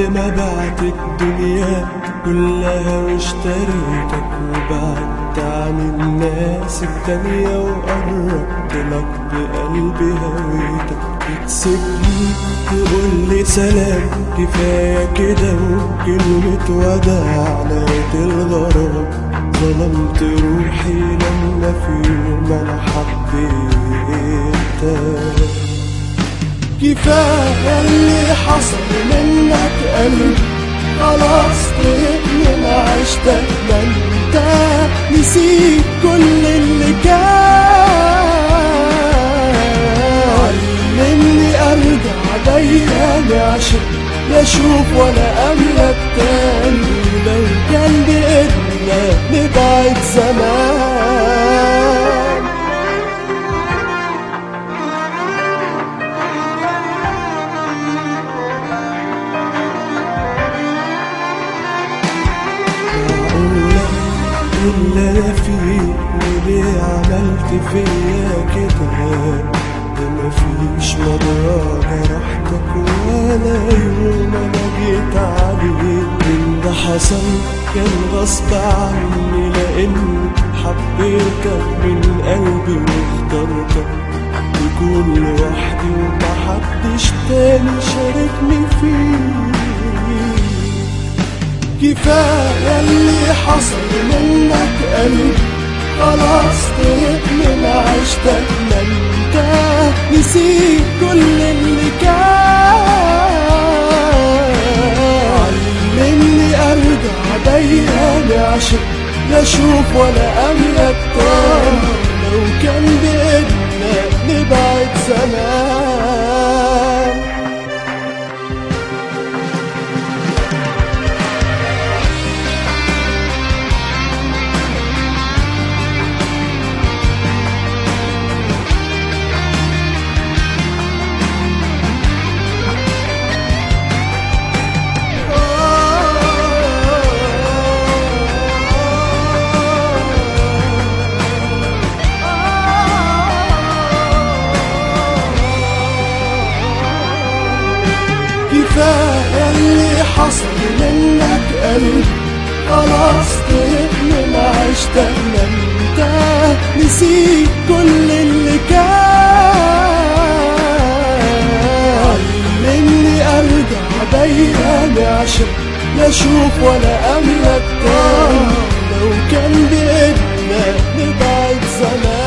ما بعت الدنيا كلها واشتريتك وبعدت عن الناس التانية وقربت لك بقلبي هويتك بتسيبني تقولي سلام كفاية كده وكلمة وداع نهاية الغرام ظلمت روحي لما في يوم انا حبيتك كفاية اللي حصل منك قلبي خلاص من عشتك ما انت نسيت كل اللي كان علمني ارجع دايما عشان لا اشوف ولا املك تاني لو كان بايدنا نبعد زمان معقولة اللي انا فيه وليه عملت فيا كده ده مفيش مرة جرحتك ولا يوم انا جيت عليك ان ده حصل كان غصب عني لاني حبيتك من قلبي واخترتك تكون لوحدي ومحدش تاني شاركني فيه كفاية اللي حصل منك قلبي خلاص طيب من عشتك ما انت نسيت كل اللي كان علمني ارجع دايما عشان لا اشوف ولا املك تاني لو كان بايدنا نبعد زمان كفاية اللي حصل منك قلبي خلاص طيب من عشتك ما انت نسيت كل اللي كان علمني ارجع دايما عشان لا اشوف ولا املك تاني لو كان بايدنا نبعد زمان